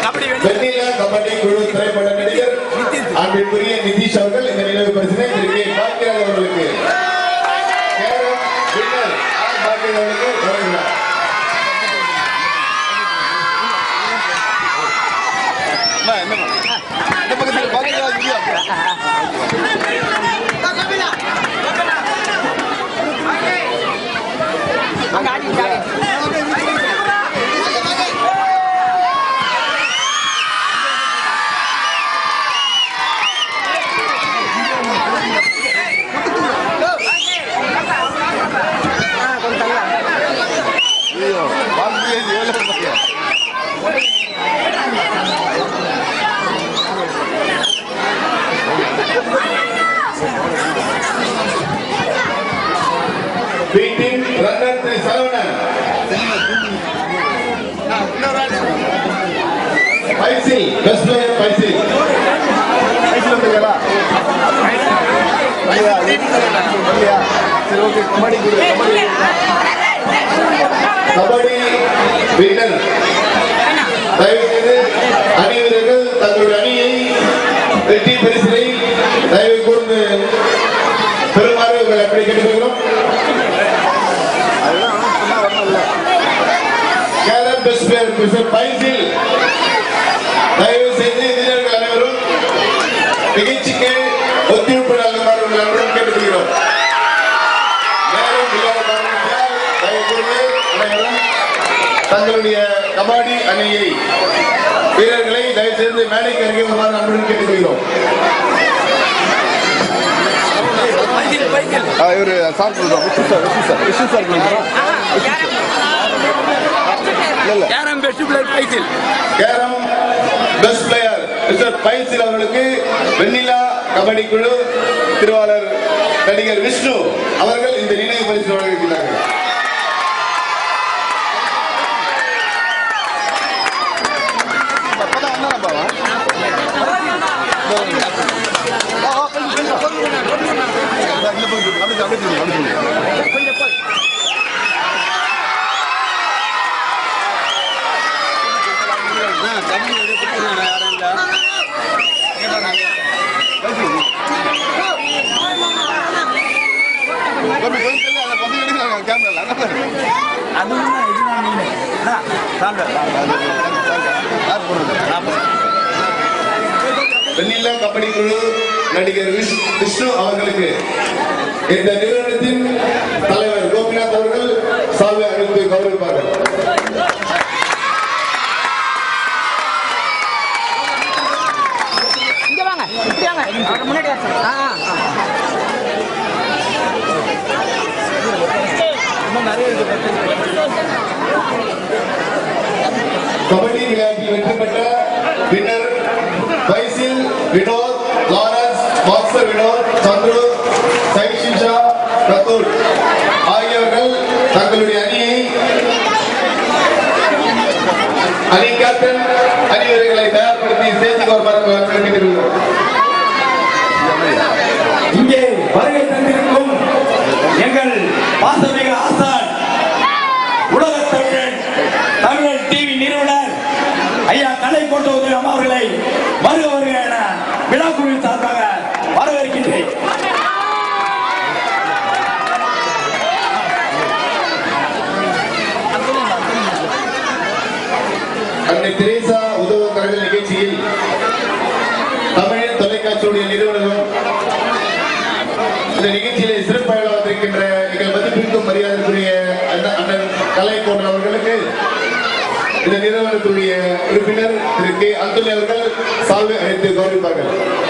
வெண்ணிலா கபடி குழு திரைப்பட நடிகர் அன்பிற்குரிய நிதிஷ் அவர்கள் இந்த நினைவு பரிசினை திரு கே பாக்கியராஜ் அவர்களுக்கு கேரம் வின்னர் ஆர் பாக்கியராஜ் அவர்களுக்கு வழங்குகிறார் வீட்டின் runner Thiru Saravanan Basil best player Basil kabaddi winner தயவு செய்து அணி வீரர்கள் தங்களுடைய அணியை வெற்றி பரிசினை தயவு கூர்ந்து பெறுமாறு உங்களை அப்படி கேட்டுக்கொள்கிறோம் carrom best player mister Basil தயவு செய்து வீரர்கள் அனைவரும் நிகழ்ச்சிக்கு ஒத்துழைப்பு நல்குமாறு உங்களை அன்புடன் கேட்டுக்கொள்கிறோம் நேரம் இல்லாத காரணத்தினால் தயவு கூர்ந்து அனைவரும் தங்களுடைய கபாடி அணியை வீரர்களை தயவு செய்து மேடைக்கு அருகே வருமாறு அன்புடன் கேட்டுக்கொள்கிறோம் இவரு சார் சொல்றோம் Vishnu sir Vishnu sir Vishnu sir சொல்றோம் carrom best player Basil carrom best player mister Basil அவர்களுக்கு வெண்ணிலா கபடி குழு திருவாளர் நடிகர் விஷ்ணு அவர்கள் இந்த நினைவு பரிசு வழங்குகிறார்கள் அப்பதான் வந்தானே பாவா கேமரா வெண்ணிலா கபடி குழு நடிகர் விஷ்- விஷ்ணு அவர்களுக்கு இந்த நிறுவனத்தின் தலைவர் கோபிநாத் அவர்கள் சால்வை அணிந்து கௌரவிப்பார்கள் இங்க வாங்க இப்படி வாங்க அவர் முன்னாடி வர சொல்லுங்க. ஆ ஆ, ஆ கபடி விளையாட்டில் வெற்றி பெற்ற winner Basil Vinod Lawrence boxer Vinod Chandru சைஷிஷா ரத்தூர் ஆகியவர்கள் தங்களுடைய அணியை அணி கேப்டன் அணி வீரர்களை தயார்படுத்தி ஸ்டேஜுக்கு வருமாறு கேட்டுக்கொள்கிறோம் இங்கே வருகை தந்திருக்கும் எங்கள் பாசமிகு ஆசான் உலகத் தமிழன் தமிழன் டிவி நிறுவனர் ஐயா கலை கோட்ட உதவி அம்மா அவர்களை வருக வருக என விழாக்குழுவின் சார்பாக வரவேற்கின்றேன் அன்னை தெரேசா உதவு கரங்கள் நிகழ்ச்சியில் தமிழ் தொலைக்காட்சியுடைய நிறுவனரும் இந்த நிகழ்ச்சியிலே சிறப்பாக வந்திருக்கின்ற எங்கள் மதிப்பிற்கும் மரியாதைக்குரிய அண்ணன் அண்ணன் கலை கோட்டர் அவர்களுக்கு இந்த நிறுவனத்துடைய உறுப்பினர் திரு கே அந்துல் அவர்கள் சால்வை அழைத்து கௌரவிப்பார்கள்